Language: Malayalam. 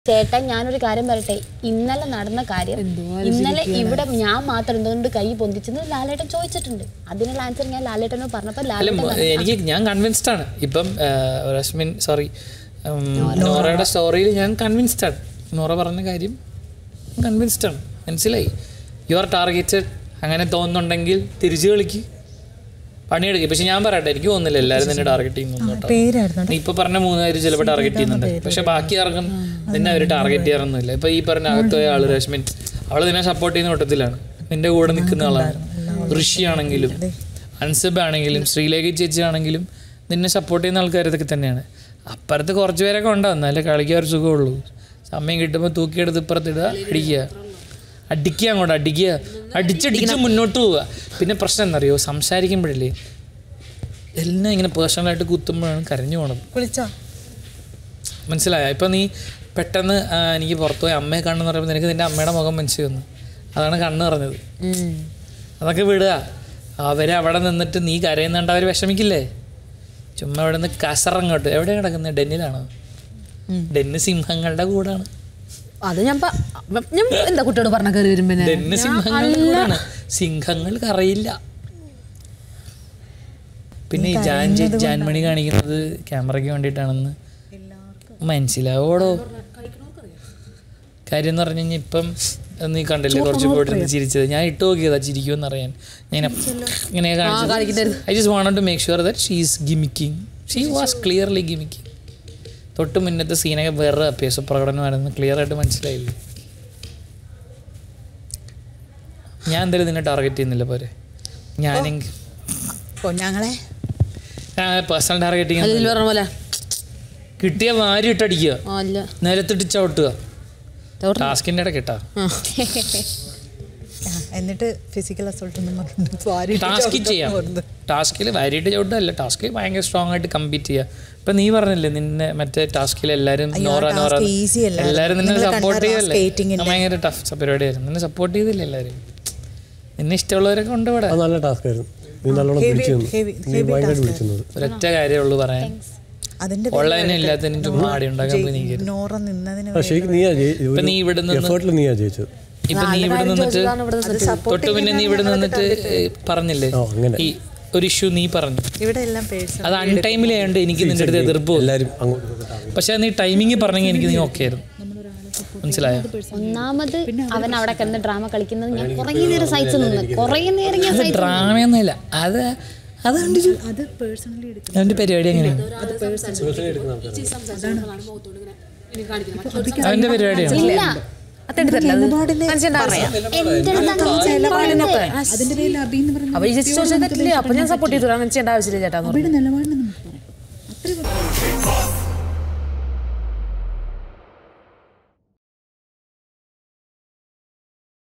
ചേട്ടാ ഞാനൊരു കാര്യം പറയട്ടെ ഇന്നലെ നടന്ന കാര്യം ഇന്നലെ ഇവിടെ ഞാൻ മാത്രം എന്തുകൊണ്ട് കൈ പൊന്തിച്ചെന്ന് ലാലേട്ടൻ ചോദിച്ചിട്ടുണ്ട് അതിനുള്ള ആൻസർ ഞാൻ ലാലേട്ടനോട് പറഞ്ഞപ്പോൾ അല്ല ലാലേട്ടൻ മ- എനിക്ക് ഞാൻ കൺവിൻസ്ഡ് ആണ് ഇപ്പം റശ്മിൻ സോറി നോറയുടെ സ്റ്റോറിയിൽ ഞാൻ കൺവിൻസ്ഡ് ആണ് നോറ പറഞ്ഞ കാര്യം കൺവിൻസ്ഡ് ആണ് മനസ്സിലായി യു ആർ ടാർഗറ്റഡ് അങ്ങനെ തോന്നുന്നുണ്ടെങ്കിൽ തിരിച്ചു കളിക്ക് പണിയെടുക്കുക പക്ഷെ ഞാൻ പറയട്ടെ എനിക്ക് തോന്നുന്നില്ല എല്ലാവരും നിന്നെ ടാർഗറ്റ് ചെയ്യുന്നു കേട്ടോ പേരായിരുന്നു നീ ഇപ്പൊ പറഞ്ഞ മൂന്ന് പേര് ചിലപ്പോൾ ടാർഗറ്റ് ചെയ്യുന്നുണ്ട് പക്ഷെ ബാക്കി ആർക്കും നിന്നെ അവർ ടാർഗറ്റ് ചെയ്യാറൊന്നുമില്ല ഇപ്പൊ ഈ പറഞ്ഞ അകത്തുപോയ ആള് രശ്മിൻ അവള് നിന്നെ സപ്പോർട്ട് ചെയ്യുന്ന കൂട്ടത്തിലാണ് നിന്റെ കൂടെ നിൽക്കുന്ന ആളാണ് ഋഷി ആണെങ്കിലും അൻസബ് ആണെങ്കിലും ശ്രീലേഖ ചേച്ചി ആണെങ്കിലും നിന്നെ സപ്പോർട്ട് ചെയ്യുന്ന ആൾക്കാർ ഇതൊക്കെ തന്നെയാണ് അപ്പുറത്ത് കുറച്ച് പേരൊക്കെ ഉണ്ടാവും എന്നാലേ കളിക്കാൻ ഒരു സുഖമുള്ളൂ സമയം കിട്ടുമ്പോൾ തൂക്കിയെടുത്ത് ഇപ്പുറത്തിടുക അടിക്കുക അടിക്കുക അങ്ങോട്ട് അടിക്കുക അടിച്ചടിച്ച് മുന്നോട്ട് പോവുക പിന്നെ പ്രശ്നം എന്നറിയോ സംസാരിക്കുമ്പോഴല്ലേ എല്ലാം ഇങ്ങനെ പേഴ്സണലായിട്ട് കുത്തുമ്പോഴാണ് കരഞ്ഞു പോണത് കുളിച്ചോ മനസ്സിലായോ ഇപ്പം നീ പെട്ടെന്ന് ആ, എനിക്ക് പുറത്തു പോയി അമ്മയെ കണ്ണെന്ന് പറയുമ്പോൾ നിനക്ക് നിൻ്റെ അമ്മയുടെ മുഖം മനസ്സിൽ വന്നു അതാണ് കണ്ണ് പറഞ്ഞത് അതൊക്കെ വിടുക അവരെ അവിടെ നിന്നിട്ട് നീ കരയുന്നുണ്ട് അവർ വിഷമിക്കില്ലേ ചുമ്മാ ഇവിടെ നിന്ന് കസറങ്ങോട്ട് എവിടെ കിടക്കുന്നത് ഡെന്നിലാണോ ഡെന്ന് സിംഹങ്ങളുടെ കൂടാണ് അത് ഞാൻ പ- ഞാൻ എന്താ കുട്ടിയോട് പറഞ്ഞ കയറി വരും പിന്നെ ഡെന്ന് സിംഹങ്ങളുടെ കൂടാണ് സിംഹങ്ങൾ കറയില്ല പിന്നെ ഈ ജാൻ ചേ- ജാൻമണി കാണിക്കുന്നത് ക്യാമറയ്ക്ക് വേണ്ടിയിട്ടാണെന്ന് മനസ്സിലാവോടോ കാര്യം എന്ന് പറഞ്ഞു കഴിഞ്ഞാൽ ഇപ്പം നീ കണ്ടില്ലേ കുറച്ച് പോയിട്ട് ചിരിച്ചത് ഞാൻ ഇട്ട് നോക്കിയതാ ചിരിക്കുമെന്ന് അറിയാൻ ഞാൻ ഇങ്ങനെ കാണിച്ചത് I just want to make sure that she is gimmicking she was clearly gimmicking തൊട്ട് മുന്നത്തെ സീനൊക്കെ വേറെ അഭ്യാസ പ്രകടനമായിരുന്നു ക്ലിയർ ആയിട്ട് മനസ്സിലായില്ലേ ഞാൻ എന്തായാലും നിന്നെ ടാർഗറ്റ് ചെയ്യുന്നില്ല പോരെ ഞാനെങ്കിൽ ഓ ഞങ്ങളെ പേഴ്സണൽ ടാർഗറ്റിങ് ഇതിൽ പറഞ്ഞ പോലെ കിട്ടിയ വാരി ഇട്ടടിക്കുക ആ, അല്ല നിലത്തിട്ട് ചവിട്ടുക ചവിട്ടണം. ടാസ്കിന്റെ ഇടയ്ക്ക് കേട്ടാ ആ. ആ, എന്നിട്ട് ഫിസിക്കൽ അസോൾട്ട് ഒന്നും പറഞ്ഞിട്ട് വാരി ടാസ്ക് ചെയ്യാം ടാസ്കിൽ വാരിയിട്ട് ചവിട്ടല്ല ടാസ്ക് ഭയങ്കര സ്ട്രോങ് ആയിട്ട് കമ്പീറ്റ് ചെയ്യുക ഇപ്പൊ നീ പറഞ്ഞില്ലേ നിന്നെ മറ്റേ ടാസ്കിൽ എല്ലാരും അയ്യോ, നോറ ആ നോറ task easy അല്ലായിരുന്നു. എല്ലാരും നിന്നെ നിങ്ങള് സപ്പോർട്ട് കണ്ട ചെയ്യല്ലേ skating-ന്റെ. അത് ഭയങ്കര ടഫ് പരിപാടിയായിരുന്നു നിന്നെ സപ്പോർട്ട് ചെയ്തില്ല എല്ലാരും നിന്നെ ഇഷ്ടമുള്ളവരൊക്കെ ഉണ്ട് ഇവിടെ അത് നല്ല ടാസ്ക് ആയിരുന്നു നീ നല്ലോണം Heavy- പിടിച്ചു നിന്നു. heavy- നീ heavy ഭയങ്കരമായിട്ട് task പിടിച്ചു നിന്നത്. ഒരൊറ്റ കാര്യമുള്ളൂ പറയാൻ അതിന്റെ ഉള്ളതിനും ഇല്ലാത്തതിനും ചുമ്മാ ആടി ഉണ്ടാക്കാൻ പോയി നീക്കരുത് നോറ നിന്നതിന് ആ ശരിക്കും നീയാ ഇപ്പൊ നീ ഇവിടെ നിന്ന് എഫേർട്ടിൽ നീയാ ജയിച്ചത് ഇപ്പൊ നീ ഇവിടെ നിന്നിട്ട് അത് support തൊട്ട് പിന്നെ നീ ഇവിടെ നിന്നിട്ട് ഏ, പറഞ്ഞില്ലേ ഓ, അങ്ങനെ. ഈ ഒരു ഇഷ്യൂ നീ പറഞ്ഞു ഇവിടെ എല്ലാം പേഴ്സൺ അത് അൺടൈമിലായോണ്ട് എനിക്ക് നിന്റെ അടുത്ത് എതിർപ്പ് വന്നു. എല്ലാരും അങ്ങോട്ടും ഇങ്ങോട്ടും ആടി. പക്ഷെ നീ ടൈമിങ് പറഞ്ഞെങ്കിൽ എനിക്ക് നീ ഓക്കെ ആയിരുന്നു മനസ്സിലായോ ഒന്നാമത് അവൻ അവിടെ കിടന്ന് ഡ്രാമ കളിക്കുന്നത് ഞാൻ കുറേ നേരം സഹിച്ചു നിന്ന് കുറേ നേരം ഞാൻ അത് സഹിച്ചു ഡ്രാമയൊന്നുമില്ല അത് അത് കണ്ടിട്ട് അത് പേഴ്സണലി എടുക്കും അവന്റെ പരിപാടി എങ്ങനെയാണ് അവന്റെ പരിപാടിയാണ് ഇല്ല അതെടുത്ത് തരില്ല, അത് മനസ്സിലുണ്ടാവും. എൻ്റെ അടുത്ത് അങ്ങനെ പറയണ്ടേ? അതിന്റെ പേരിൽ അഭിന്ന് പറഞ്ഞു അപ്പൊ ഈ ചേച്ചി ചോദിച്ചാൽ തെറ്റില്ലേ അപ്പൊ ഞാൻ സപ്പോർട്ട് ചെയ്തു അങ്ങനെ ചെയ്യേണ്ട ആവശ്യമില്ല ചേട്ടാ എന്ന് പറഞ്ഞു. നിലപാടിന് നമുക്ക് പറയാം അത്രയും